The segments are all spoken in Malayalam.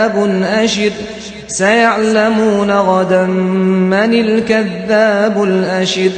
أشر سيعلمون غدا من الكذاب الأشر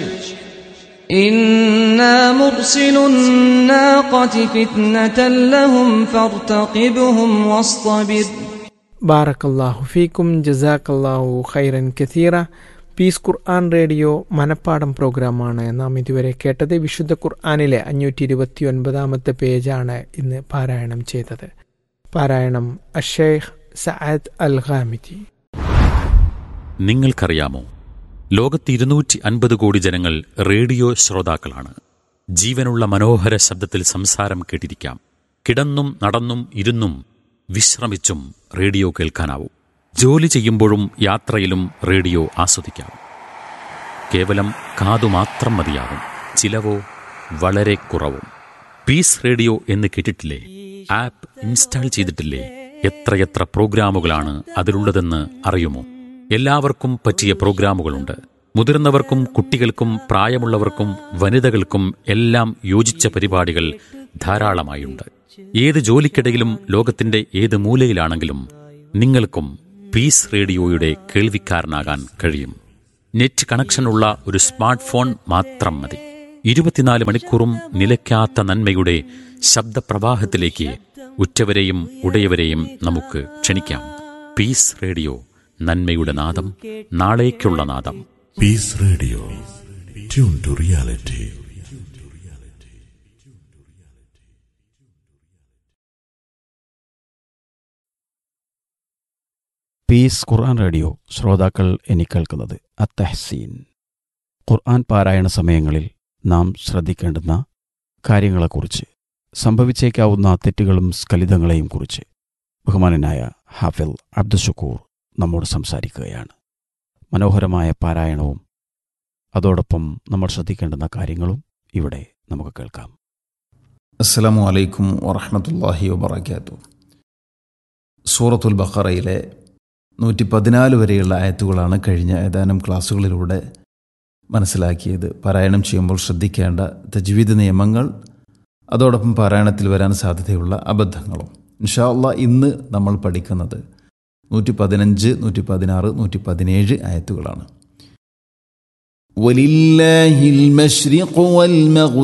إنا مرسل الناقة فتنة لهم فارتقبهم واصطبر ബാറക്കല്ലാഹു ഫീക്കും ജസാക്കല്ലാഹു ഖൈറൻ കഥീറ പീസ് ഖുർആൻ റേഡിയോ മനപ്പാടം പ്രോഗ്രാമാണ് നാം ഇതുവരെ കേട്ടത് വിശുദ്ധ ഖുർആാനിലെ അഞ്ഞൂറ്റി ഇരുപത്തി ഒൻപതാമത്തെ പേജാണ് ഇന്ന് പാരായണം ചെയ്തത് പാരായണം അഷേഖ് സഅദ് അൽ ഖാമിദി നിങ്ങൾക്കറിയാമോ ലോകത്ത് ഇരുന്നൂറ്റി അൻപത് കോടി ജനങ്ങൾ റേഡിയോ ശ്രോതാക്കളാണ് ജീവനുള്ള മനോഹര ശബ്ദത്തിൽ സംസാരം കേട്ടിരിക്കാം കിടന്നും നടന്നും ഇരുന്നും വിശ്രമിച്ചും റേഡിയോ കേൾക്കാനാവും ജോലി ചെയ്യുമ്പോഴും യാത്രയിലും റേഡിയോ ആസ്വദിക്കാം കേവലം കാതു മാത്രം മതിയാകും ചിലവോ വളരെ കുറവും പീസ് റേഡിയോ എന്ന് കേട്ടിട്ടില്ലേ ആപ്പ് ഇൻസ്റ്റാൾ ചെയ്തിട്ടില്ലേ എത്രയെത്ര പ്രോഗ്രാമുകളാണ് അതിലുള്ളതെന്ന് അറിയുമോ എല്ലാവർക്കും പറ്റിയ പ്രോഗ്രാമുകളുണ്ട് മുതിർന്നവർക്കും കുട്ടികൾക്കും പ്രായമുള്ളവർക്കും വനിതകൾക്കും എല്ലാം യോജിച്ച പരിപാടികൾ ധാരാളമായുണ്ട് ഏത് ജോലിക്കിടയിലും ലോകത്തിന്റെ ഏത് മൂലയിലാണെങ്കിലും നിങ്ങൾക്കും പീസ് റേഡിയോയുടെ കേൾവിക്കാരനാകാൻ കഴിയും നെറ്റ് കണക്ഷനുള്ള ഒരു സ്മാർട്ട് ഫോൺ മാത്രം മതി ഇരുപത്തിനാല് മണിക്കൂറും നിലയ്ക്കാത്ത നന്മയുടെ ശബ്ദപ്രവാഹത്തിലേക്ക് ഉറ്റവരെയും ഉടയവരെയും നമുക്ക് ക്ഷണിക്കാം പീസ് റേഡിയോ നന്മയുടെ നാദം നാളേക്കുള്ള നാദം Peace Radio. Tune to reality. Peace Quran radio ശ്രോതാക്കൾ ഇനി കേൾക്കുന്നത് അത്തഹ്സീൻ ഖുർആൻ പാരായണ സമയങ്ങളിൽ നാം ശ്രദ്ധിക്കേണ്ടുന്ന കാര്യങ്ങളെക്കുറിച്ച് സംഭവിച്ചേക്കാവുന്ന തെറ്റുകളും സ്ഖലിതങ്ങളെയും കുറിച്ച് ബഹുമാനനായ ഹാഫിൽ അബ്ദുഷക്കൂർ നമ്മോട് സംസാരിക്കുകയാണ് മനോഹരമായ പാരായണവും അതോടൊപ്പം നമ്മൾ ശ്രദ്ധിക്കേണ്ടുന്ന കാര്യങ്ങളും ഇവിടെ നമുക്ക് കേൾക്കാം അസ്സലാമു അലൈക്കും വറഹമത്തല്ലാഹി വബർക്കാത്തു സൂറത്തുൽ ബഖറയിലെ നൂറ്റി പതിനാല് വരെയുള്ള ആയത്തുകളാണ് കഴിഞ്ഞ ഏതാനും ക്ലാസ്സുകളിലൂടെ മനസ്സിലാക്കിയത് പാരായണം ചെയ്യുമ്പോൾ ശ്രദ്ധിക്കേണ്ട തജ്വീദ് നിയമങ്ങൾ അതോടൊപ്പം പാരായണത്തിൽ വരാൻ സാധ്യതയുള്ള അബദ്ധങ്ങളും ഇൻഷാ അള്ളാ ഇന്ന് നമ്മൾ പഠിക്കുന്നത് നൂറ്റി പതിനഞ്ച് നൂറ്റി പതിനാറ് നൂറ്റി പതിനേഴ് ആയത്തുകളാണ് വലില്ലാഹിൽ മശ്രിഖ് വൽ മഗ്രിബ്